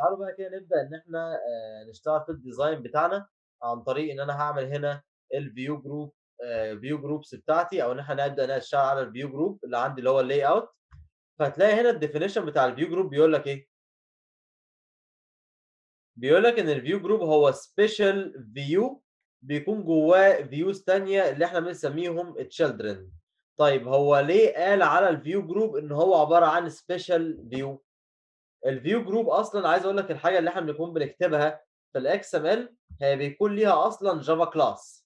تعالوا بقى كده نبدأ إن إحنا آآ نشتغل في الdesign بتاعنا، عن طريق إن أنا هاعمل هنا الview group آآ view groups بتاعتي أو إن إحنا نبدأ نشتغل على الview group اللي عندي اللي هو الlayout فهتلاقي هنا الdefinition بتاع الview group بيقول لك إيه؟ بيقول لك إن الview group هو special view بيكون جواه views تانية اللي إحنا بنسميهم children طيب هو ليه قال على الview group إن هو عبارة عن special view؟ الview group أصلًا عايز أقول لك الحاجة اللي إحنا بنكون بنكتبها في الXML هي بيكون ليها أصلًا Java class.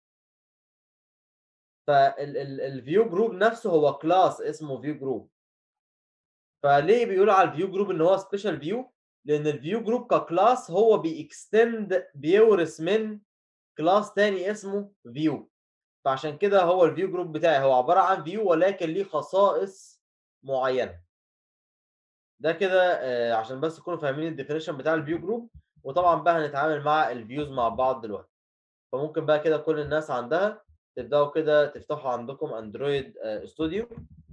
فال ال الview group نفسه هو class اسمه view group. فليه بيقولوا على الview group إن هو special view؟ لأن الview group كclass هو بيextend بيورث من class تاني اسمه view. فعشان كده هو الview group بتاعي هو عبارة عن view ولكن ليه خصائص معينة. ده كده آآ عشان بس تكونوا فاهمين الdefinition بتاع الview group وطبعًا بقى هنتعامل مع الviews مع بعض دلوقتي. فممكن بقى كده كل الناس عندها تبدأوا كده تفتحوا عندكم أندرويد آآ studio.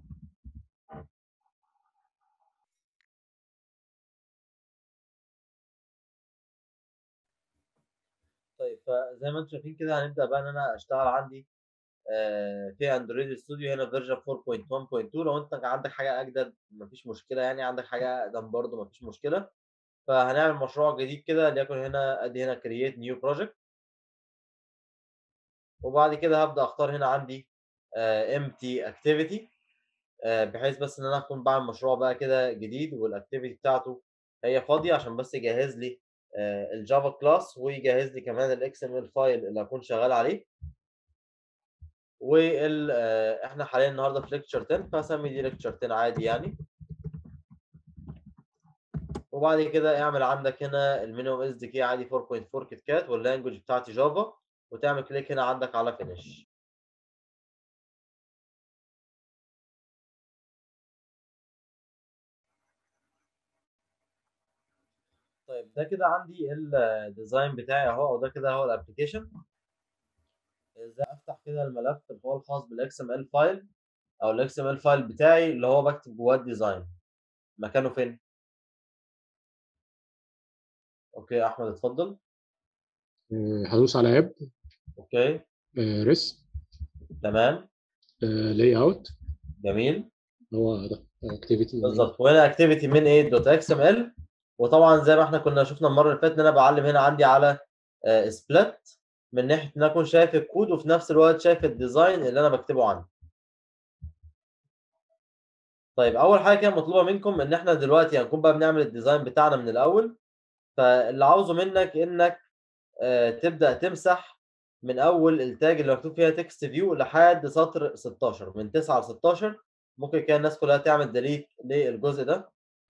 طيب فزي ما أنتم شايفين كده هنبدأ بقى إن أنا أشتغل عندي آآ في أندرويد studio هنا version 4.1.2 لو أنت عندك حاجة أجدد ما فيش مشكلة يعني، عندك حاجة أقدم برضه ما فيش مشكلة. فهنعمل مشروع جديد كده ليكن هنا أدي هنا create new project. وبعد كده هابدأ أختار هنا عندي آآ empty activity آآ بحيث بس إن أنا أكون باعمل مشروع بقى كده جديد والactivity بتاعته هي فاضية عشان بس يجهّز لي آآ الjava class ويجهّز لي كمان الXML file اللي هاكون شغال عليه. وال آآ إحنا حاليًا النهارده في lecture 10 فهاسمي دي lecture 10 عادي يعني. وبعد كده اعمل عندك هنا الminimum SDK عادي 4.4 KitKat والlanguage بتاعتي Java وتعمل click هنا عندك على finish. طيب ده كده عندي الdesign بتاعي أهو أو ده كده هو الapplication. إزاي أفتح كده الملف اللي هو الخاص بالXML file أو الXML file بتاعي اللي هو باكتب جواه الdesign. مكانه فين؟ أوكي يا أحمد اتفضل. آآ هادوس على add أوكي. آآ res تمام. آآ layout جميل. هو ده activity بالضبط، وهنا activity من إيه .xml وطبعًا زي ما إحنا كنا شُفنا المرّة اللي فاتت إن أنا باعلّم هنا عندي على آآ split من ناحية إن أنا أكون شايف الكود وفي نفس الوقت شايف الdesign اللي أنا باكتبه عندي. طيب أول حاجة كده مطلوبة منكم إن إحنا دلوقتي هنكون بقى بنعمل الdesign بتاعنا من الأول، فاللي عاوزه منك إنك آآ تبدأ تمسح من أول الtag اللي مكتوب فيها text view لحد سطر 16 من 9 ل16 ممكن كده الناس كلها تعمل delete للجزء ده.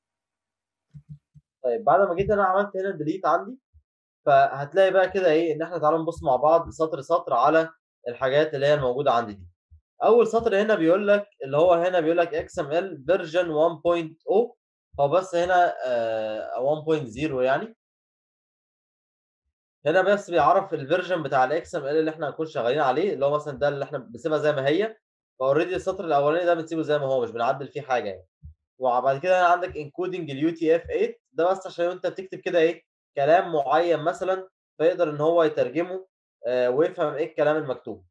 طيب بعد ما جيت أنا عملت هنا delete عندي، فهتلاقي بقى كده إيه إن إحنا تعالوا نبُص مع بعض سطر، سطر على الحاجات اللي هي الموجودة عندي دي. أول سطر هنا بيقول لك اللي هو هنا بيقول لك XML version 1.0 هو بس هنا آآ 1.0 يعني. هنا بس بيعرّف الversion بتاع الXML اللي إحنا هنكون شغالين عليه، اللي هو مثلًا ده اللي إحنا بنسيبها زي ما هي، فalready السطر الأولاني ده بنسيبه زي ما هو مش بنعدّل فيه حاجة يعني. وبعد كده هنا عندك encoding الUTF-8 ده بس عشان أنت بتكتب كده إيه، كلام معيّن مثلًا فيقدر إن هو يترجمه آآ ويفهم إيه الكلام المكتوب.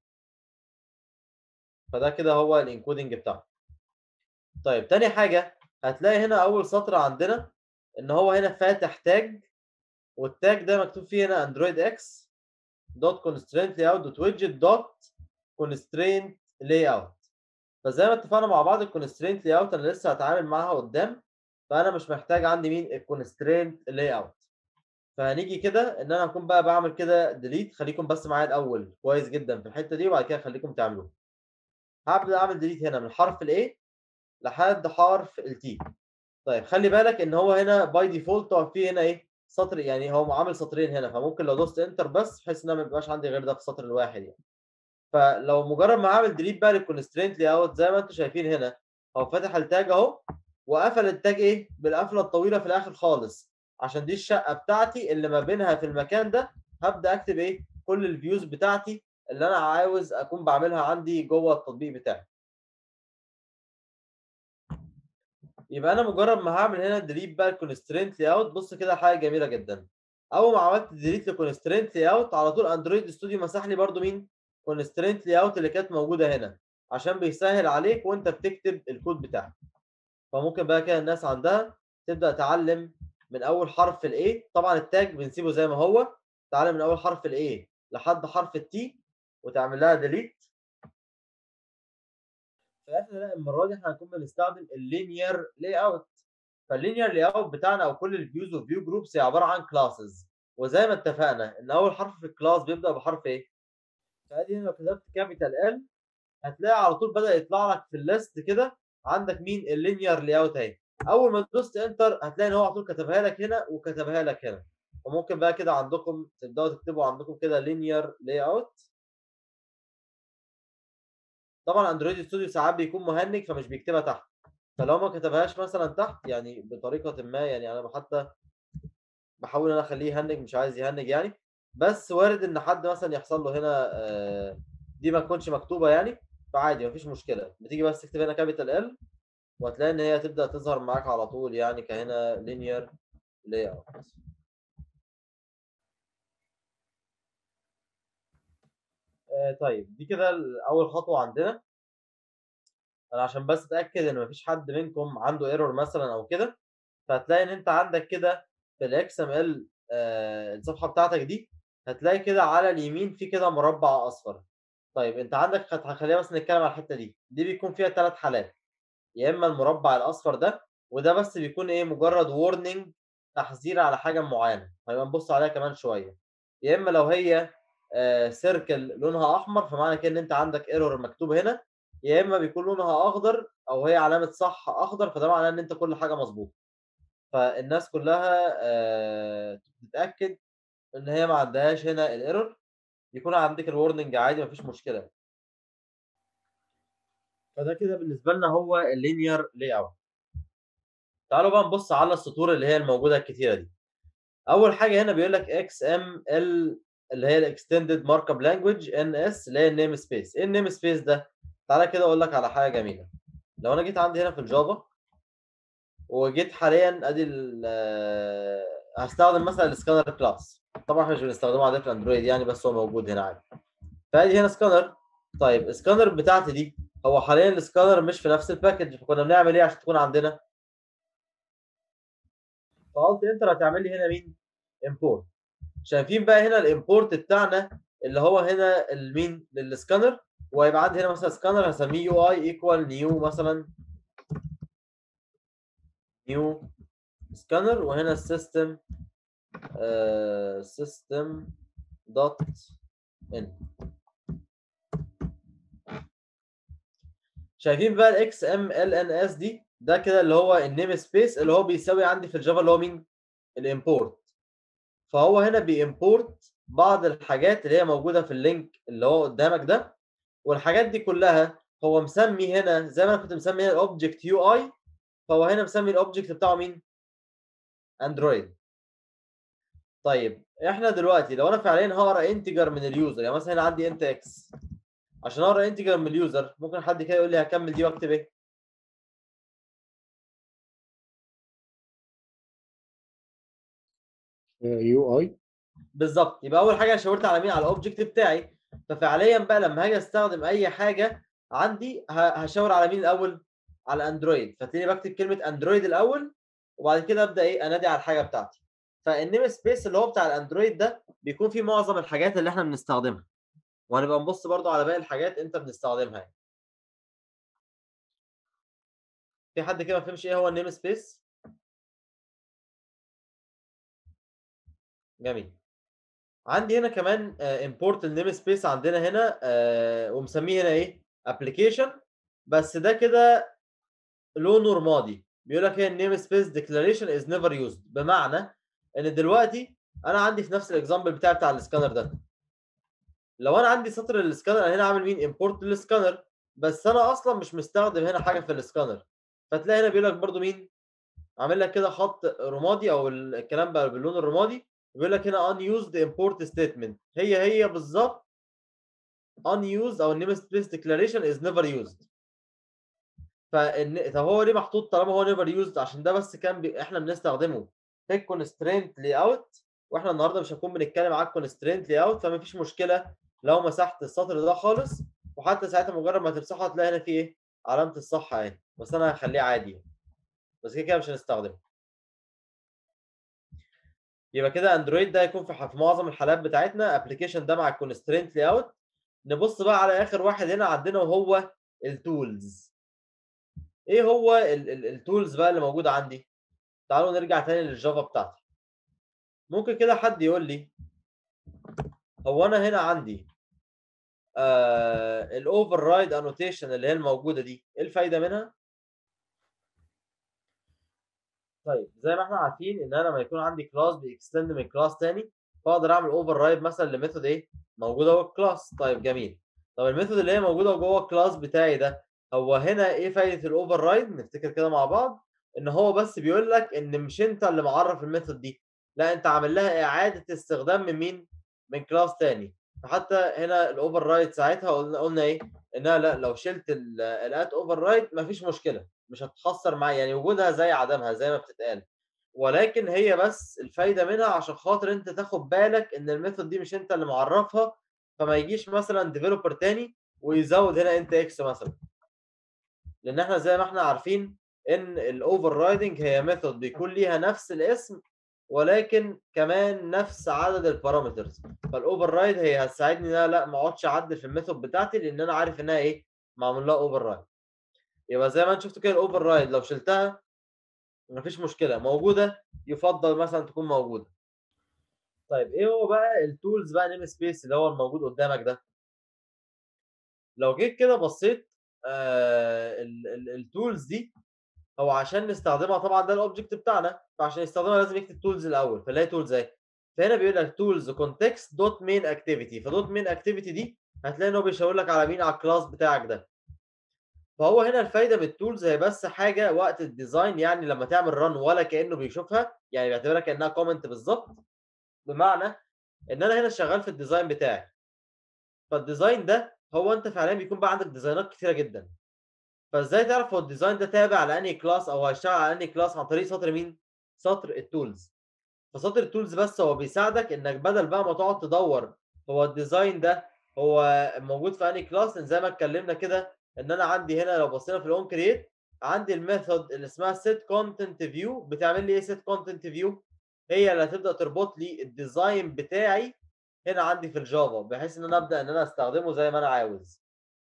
فده كده هو الencoding بتاعه. طيب تاني حاجة هتلاقي هنا أول سطر عندنا إن هو هنا فاتح tag والtag ده مكتوب فيه هنا android x dot constraint layout dot widget dot constraint layout فزي ما اتفقنا مع بعض الconstraint layout أنا لسه هاتعامل معاها قدّام، فأنا مش محتاج عندي مين الconstraint layout فهنيجي كده إن أنا هاكون بقى باعمل كده delete خليكم بس معايا الأول كويس جدًا في الحتة دي وبعد كده أخليكم تعملوها. هابدأ أعمل delete هنا من حرف الA لحد حرف الT. طيب خلّي بالك إن هو هنا by default هو في هنا إيه، سطر يعني هو عامل سطرين هنا فممكن لو دوست enter بس بحيث إن أنا ما يبقاش عندي غير ده في السطر الواحد يعني. فلو مجرد ما هاعمل delete بقى للconstraint layout زي ما أنتم شايفين هنا هو فاتح الtag أهو وقفل الtag إيه، بالقفلة الطويلة في الآخر خالص، عشان دي الشقة بتاعتي اللي ما بينها في المكان ده هابدأ أكتب إيه، كل الviews بتاعتي اللي أنا عاوز أكون باعملها عندي جوّه التطبيق بتاعي. يبقى انا مجرد ما هعمل هنا ديليت بقى الكونسترينت لاي اوت بص كده حاجه جميله جدا اول ما عملت ديليت لكونسترينت لاي اوت على طول اندرويد ستوديو مسح لي برده مين كونسترينت لاي اوت اللي كانت موجوده هنا عشان بيسهل عليك وانت بتكتب الكود بتاعك فممكن بقى كده الناس عندها تبدا تعلم من اول حرف الاي طبعا التاج بنسيبه زي ما هو تعلم من اول حرف الاي لحد حرف التي وتعمل لها ديليت فاحنا لا المره دي احنا هنكون بنستخدم اللينير لاي اوت فاللينير لاي اوت بتاعنا او كل الفيوز وفيو جروبس هي عباره عن كلاسز وزي ما اتفقنا ان اول حرف في الكلاس بيبدا بحرف ايه فادي هنا لو كتبت كابيتال ال هتلاقي على طول بدا يطلع لك في الليست كده عندك مين اللينير لاي اوت اهي اول ما دوست انتر هتلاقي ان هو على طول كتبها لك هنا وكتبها لك هنا وممكن بقى كده عندكم تبداوا تكتبوا عندكم كده لينير لاي اوت طبعا اندرويد ستوديو ساعات بيكون مهنج فمش بيكتبها تحت فلو ما كتبهاش مثلا تحت يعني بطريقه ما يعني انا حتى بحاول ان انا اخليه يهنج مش عايز يهنج يعني بس وارد ان حد مثلا يحصل له هنا آه، دي ما تكونش مكتوبه يعني فعادي مفيش مشكله بتيجي بس تكتب هنا كابيتال ال وهتلاقي ان هي تبدا تظهر معاك على طول يعني كهنا لينير لاي اوت آه، طيب دي كده اول خطوه عندنا انا عشان بس اتاكد ان مفيش حد منكم عنده ايرور مثلا او كده فهتلاقي ان انت عندك كده في الاكس ام ال الصفحه بتاعتك دي هتلاقي كده على اليمين في كده مربع اصفر طيب انت عندك هخلينا بس نتكلم على الحته دي دي بيكون فيها ثلاث حالات يا اما المربع الاصفر ده وده بس بيكون ايه مجرد وورنينج تحذير على حاجه معينه هيبقى نبص عليها كمان شويه يا اما لو هي سيركل لونها احمر فمعنى كده ان انت عندك ايرور مكتوب هنا يا اما بيكون لونها اخضر او هي علامه صح اخضر فده معناه ان انت كل حاجه مظبوطه فالناس كلها آه تتاكد ان هي ما عندهاش هنا الايرور يكون عندك الورنينج عادي مفيش مشكله فده كده بالنسبه لنا هو اللينير لاي اوت تعالوا بقى نبص على السطور اللي هي الموجوده الكتيره دي اول حاجه هنا بيقول لك اكس ام ال اللي هي الاكستندد مارك اب لانجوج ان اس اللي هي النيم سبيس ايه النيم سبيس ده تعالى كده اقول لك على حاجه جميله لو انا جيت عندي هنا في الجافا وجيت حاليا ادي هستخدم مثلا السكانر كلاس طبعا احنا مش بنستخدمه عادي في الاندرويد يعني بس هو موجود هنا عادي فادي هنا سكانر طيب السكانر بتاعتي دي هو حاليا السكانر مش في نفس الباكج فكنا بنعمل ايه عشان تكون عندنا فقلت انتر هتعمل لي هنا مين امبورت شايفين بقى هنا الامبورت بتاعنا اللي هو هنا المين للسكانر وهيبقى عندي هنا مثلا سكانر هسميه يو اي ايكوال نيو مثلا نيو سكانر وهنا السيستم سيستم دوت ان شايفين بقى الاكس ام ال ان اس دي ده كده اللي هو النيم سبيس اللي هو بيساوي عندي في الجافا اللي هو مين الامبورت فهو هنا بيمبورت بعض الحاجات اللي هي موجوده في اللينك اللي هو قدامك ده والحاجات دي كلها هو مسمي هنا زي ما انا كنت مسمي هنا الاوبجكت يو اي فهو هنا مسمي الاوبجكت بتاعه مين اندرويد طيب احنا دلوقتي لو انا فعليا هقرا انتجر من اليوزر يعني مثلا هنا عندي انت اكس عشان اقرا انتجر من اليوزر ممكن حد كده يقول لي هكمل دي واكتب ايه يو اي بالظبط يبقى اول حاجه شاورت على مين على الاوبجكت بتاعي ففعليا بقى لما هاجي استخدم اي حاجه عندي هشاور على مين الاول على اندرويد فتلاقيني بكتب كلمه اندرويد الاول وبعد كده ابدا ايه انادي على الحاجه بتاعتي فالنيم سبيس اللي هو بتاع الاندرويد ده بيكون فيه معظم الحاجات اللي احنا بنستخدمها وهنبقى نبص برضو على باقي الحاجات انت بنستخدمها يعني. في حد كده ما فهمش ايه هو النيم سبيس جميل عندي هنا كمان امبورت النيم سبيس عندنا هنا آه ومسميه هنا ايه ابلكيشن بس ده كده لونه رمادي بيقول لك هي النيم سبيس ديكلاريشن از نيفر يوزد بمعنى ان دلوقتي انا عندي في نفس الاكزامبل بتاعي بتاع السكانر ده لو انا عندي سطر السكانر انا هنا عامل مين امبورت للسكانر بس انا اصلا مش مستخدم هنا حاجه في السكانر فتلاقي هنا بيقول لك برده مين عامل لك كده خط رمادي او الكلام بقى باللون الرمادي بيقول لك هنا unused import statement هي هي بالظبط unused او name space declaration is never used فإن طب هو ليه محطوط طالما هو never used عشان ده بس كان ب إحنا بنستخدمه في الconstraint layout وإحنا النهارده مش هنكون بنتكلم على الconstraint layout فما فيش مشكلة لو مسحت السطر ده خالص وحتى ساعتها مجرد ما تمسحه هتلاقي هنا في إيه، علامة الصح أهي، بس أنا هاخليه عادي يعني. بس كده، كده مش هنستخدمه. يبقى كده أندرويد ده هيكون في ح في معظم الحالات بتاعتنا application ده مع الconstraint layout نبُص بقى على آخر واحد هنا عندنا وهو الtools. إيه هو ال ال الtools بقى اللي موجودة عندي؟ تعالوا نرجع تاني للجافا بتاعتي. ممكن كده حد يقول لي هو أنا هنا عندي آآ الoverride annotation اللي هي الموجودة دي، إيه الفايدة منها؟ طيب زي ما إحنا عارفين إن أنا لمّا يكون عندي class بيextend من class تاني، فاقدر أعمل override مثلًا لmethod إيه، موجودة جوه الclass طيب جميل. طب الmethod اللي هي موجودة جوه الclass بتاعي ده، هو هنا إيه فايدة الoverride؟ نفتكر كده مع بعض، إن هو بس بيقول لك إن مش أنت اللي معرّف الmethod دي، لأ أنت عامل لها إعادة استخدام من مين، من class تاني. فحتى هنا الoverride ساعتها قلنا قلنا إيه، إنها لأ لو شِلت ال الat override ما فيش مشكلة، مش هتخسّر معايا، يعني وجودها زي عدمها زي ما بتتقال. ولكن هي بس الفايدة منها عشان خاطر أنت تاخد بالك إن الmethod دي مش أنت اللي معرّفها، فما يجيش مثلًا developer تاني ويزوّد هنا int x مثلًا. لإن إحنا زي ما إحنا عارفين إن الoverriding هي method بيكون ليها نفس الاسم، ولكن كمان نفس عدد الparameters فالoverride هي هتساعدني إن أنا لأ ما اقعدش أعدّل في الmethod بتاعتي لإن أنا عارف إنها إيه، معمول لها override. يبقى زي ما أنتم شُفتوا كده الoverride لو شِلتها ما فيش مشكلة، موجودة يُفضّل مثلًا تكون موجودة. طيب إيه هو بقى الtools بقى namespace اللي هو الموجود قدّامك ده؟ لو جيت كده بصّيت آآ ال ال الtools دي هو عشان نستخدمها طبعًا ده الobject بتاعنا، فعشان يستخدمها لازم يكتب tools الأول، فنلاقي tools أهي. فهنا بيقول لك tools context dot main activity فdot main activity دي هتلاقي إن هو بيشاور لك على مين، على الclass بتاعك ده. فهو هنا الفايدة من الtools هي بس حاجة وقت الdesign يعني لمّا تعمل run ولا كإنه بيشوفها، يعني بيعتبرها كإنها comment بالضبط، بمعنى إن أنا هنا شغّال في الdesign بتاعي. فالdesign ده هو أنت فعليًا بيكون بقى عندك ديزاينات كتيرة جدًا. فإزاي تعرف هو الdesign ده تابع لأنهي class أو هيشتغل على أنهي class عن طريق سطر مين، سطر الtools. فسطر الtools بس هو بيساعدك إنك بدل بقى ما تقعد تدوّر هو الdesign ده هو موجود في أنهي class لإن زي ما اتكلمنا كده إن أنا عندي هنا لو بصينا في الon create عندي الmethod اللي اسمها set content view بتعمل لي إيه set content view؟ هي اللي هتبدأ تربط لي الdesign بتاعي هنا عندي في الجافا، بحيث إن أنا أبدأ إن أنا أستخدمه زي ما أنا عاوز.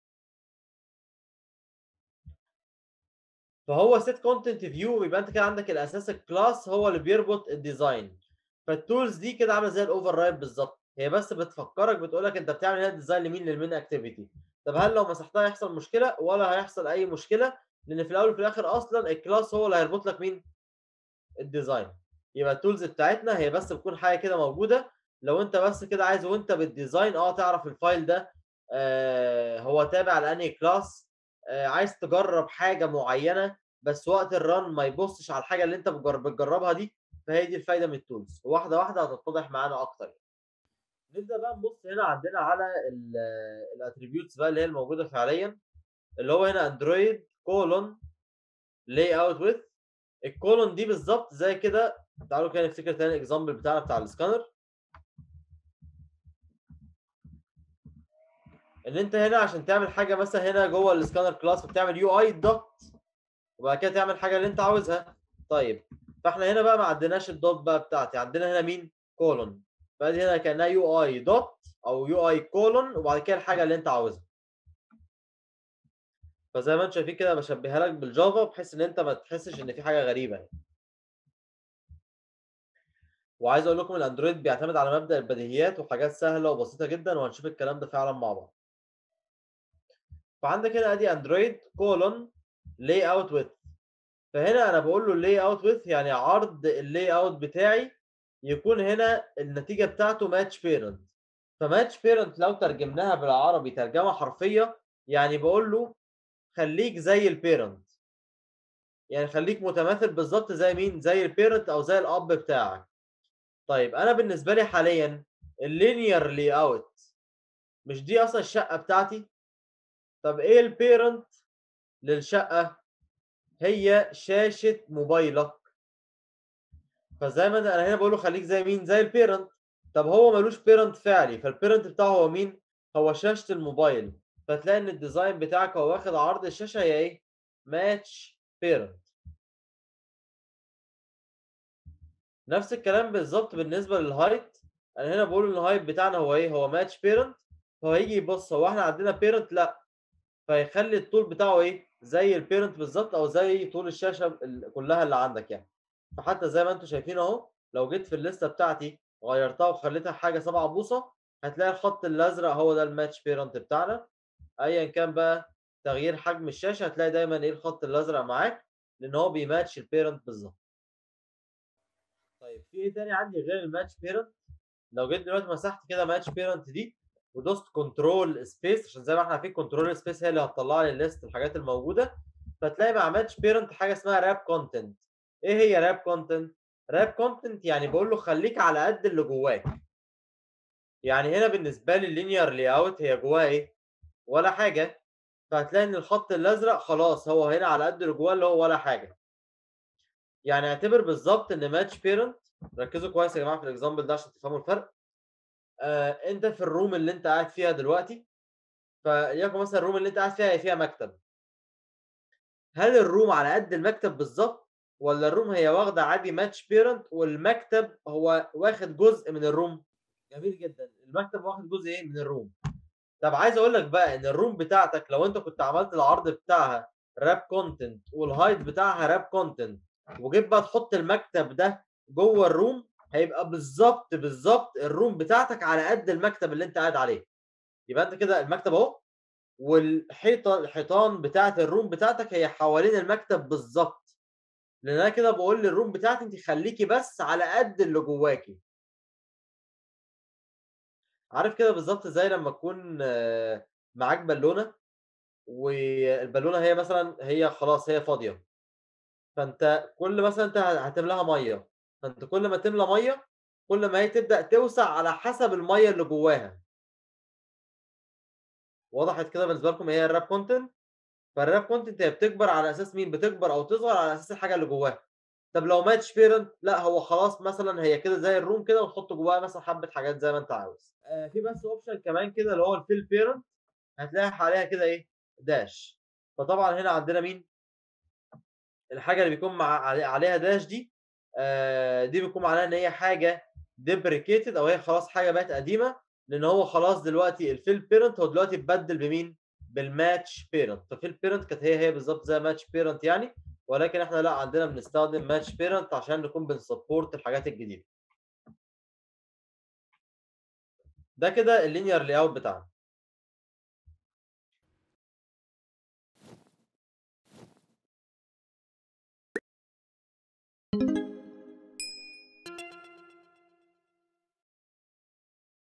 فهو set content view يبقى أنت كده عندك الأساس الclass هو اللي بيربط الdesign. فالtools دي كده عاملة زي الoverride بالضبط، هي بس بتفكّرك بتقول لك أنت بتعمل هنا design لمين، للmain activity. طب هل لو مسحتها هيحصل مشكلة؟ ولا هيحصل أي مشكلة، لإن في الأول وفي الآخر أصلًا الclass هو اللي هيربط لك مين، الdesign. يبقى الtools بتاعتنا هي بس بتكون حاجة كده موجودة، لو أنت بس كده عايز وأنت بتdesign آه تعرف الfile ده آآ هو تابع لأنهي class آآ عايز تجرّب حاجة معيّنة، بس وقت الrun ما يبُصّش على الحاجة اللي أنت بتجر بتجرّبها دي، فهي دي الفايدة من الtools. واحدة واحدة هتتضح معانا أكتر. نبدأ بقى نبُص هنا عندنا على ال الattributes بقى اللي هي الموجودة فعليًا، اللي هو هنا android colon layout with الcolon دي بالضبط زي كده تعالوا كده نفتكر تاني الexample بتاعنا بتاع الscanner. إن أنت هنا عشان تعمل حاجة مثلًا هنا جوه الscanner class فبتعمل UI dot وبعد كده تعمل الحاجة اللي أنت عاوزها. طيب فإحنا هنا بقى ما عندناش الdot بقى بتاعتي، عندنا هنا مين، colon فأدي هنا كأنها UI dot أو UI colon وبعد كده الحاجة اللي أنت عاوزها. فزي ما أنتم شايفين كده باشبّيها لك بالجافا بحيث إن أنت ما تحسّش إن في حاجة غريبة يعني. وعايز أقول لكم الأندرويد بيعتمد على مبدأ البديهيات وحاجات سهلة وبسيطة جدًا وهنشوف الكلام ده فعلًا مع بعض. فعندك هنا أدي android colon layout with فهنا أنا باقول له layout with يعني عرض الlayout بتاعي يكون هنا النتيجة بتاعته match parent فmatch parent لو ترجمناها بالعربي ترجمة حرفية يعني باقول له خلّيك زي الparent يعني خلّيك متماثل بالضبط زي مين، زي الparent أو زي الأب بتاعك. طيب أنا بالنسبة لي حاليًا الlinear layout مش دي أصلًا الشقة بتاعتي؟ طب إيه الparent للشقة؟ هي شاشه موبايلك فزي ما انا هنا بقول له خليك زي مين زي البيرنت طب هو ملوش بيرنت فعلي فالبيرنت بتاعه هو مين هو شاشه الموبايل فتلاقي ان الديزاين بتاعك هو واخد عرض الشاشه هي ايه ماتش بيرنت نفس الكلام بالظبط بالنسبه للهايت انا هنا بقول ان الهايت بتاعنا هو ايه هو ماتش بيرنت فهو هيجي يبص هو احنا عندنا بيرنت لا فيخلي الطول بتاعه ايه زي البيرنت بالظبط او زي طول الشاشه ال- كلها اللي عندك يعني فحتى زي ما انتم شايفين اهو لو جيت في الليسته بتاعتي غيرتها وخليتها حاجه 7 بوصه هتلاقي الخط الازرق هو ده الماتش بيرنت بتاعنا ايا كان بقى تغيير حجم الشاشه هتلاقي دايما ايه الخط الازرق معاك لان هو بيماتش البيرنت بالظبط طيب في ايه تاني عندي غير الماتش بيرنت لو جيت دلوقتي مسحت كده ماتش بيرنت دي ودوست كنترول سبيس عشان زي ما احنا عارفين كنترول سبيس هي اللي هتطلع لي الليست الحاجات الموجوده فتلاقي مع ماتش بيرنت حاجه اسمها راب كونتنت ايه هي راب كونتنت راب كونتنت يعني بقول له خليك على قد اللي جواك يعني هنا بالنسبه لي اللينير لاي اوت هي جواها ايه ولا حاجه فهتلاقي ان الخط الازرق خلاص هو هنا على قد اللي جواه اللي هو ولا حاجه يعني اعتبر بالظبط ان ماتش بيرنت ركزوا كويس يا جماعه في الاكزامبل ده عشان تفهموا الفرق آه انت في الروم اللي انت قاعد فيها دلوقتي فليكن مثلا الروم اللي انت قاعد فيها هي فيها مكتب هل الروم على قد المكتب بالظبط ولا الروم هي واخده عادي ماتش بيرنت والمكتب هو واخد جزء من الروم جميل جدا المكتب واخد جزء ايه من الروم طب عايز اقول لك بقى ان الروم بتاعتك لو انت كنت عملت العرض بتاعها راب كونتنت والهايت بتاعها راب كونتنت وجيت بقى تحط المكتب ده جوه الروم هيبقى بالظبط بالظبط الروم بتاعتك على قد المكتب اللي انت قاعد عليه يبقى انت كده المكتب اهو والحيطه الحيطان بتاعه الروم بتاعتك هي حوالين المكتب بالظبط لان انا كده بقول للروم بتاعتي انت خليكي بس على قد اللي جواكي عارف كده بالظبط زي لما تكون آه، معاك بالونه والبالونه هي مثلا هي خلاص هي فاضيه فانت كل مثلا انت هتملاها ميه فانت كل ما تملى ميه كل ما هي تبدا توسع على حسب الميه اللي جواها وضحت كده بالنسبه لكم هي الراب كونتنت فالراب كونتنت هي بتكبر على اساس مين بتكبر او تصغر على اساس الحاجه اللي جواها طب لو ماتش بيرنت لا هو خلاص مثلا هي كده زي الروم كده وتحط جواها مثلا حبه حاجات زي ما انت عاوز آه في بس اوبشن كمان كده اللي هو الفيل بيرنت هتلاقي عليها كده ايه داش فطبعا هنا عندنا مين الحاجه اللي بيكون مع علي- عليها داش دي آه دي بيكون معناها ان هي حاجه ديبريكيتد او هي خلاص حاجه بقت قديمه لان هو خلاص دلوقتي الفيل بيرنت هو دلوقتي اتبدل بمين بالماتش بيرنت ففيل بيرنت كانت هي هي بالظبط زي ماتش بيرنت يعني ولكن احنا لا عندنا بنستخدم ماتش بيرنت عشان نكون بنسبورت الحاجات الجديده ده كده اللينير لاي اوت بتاعنا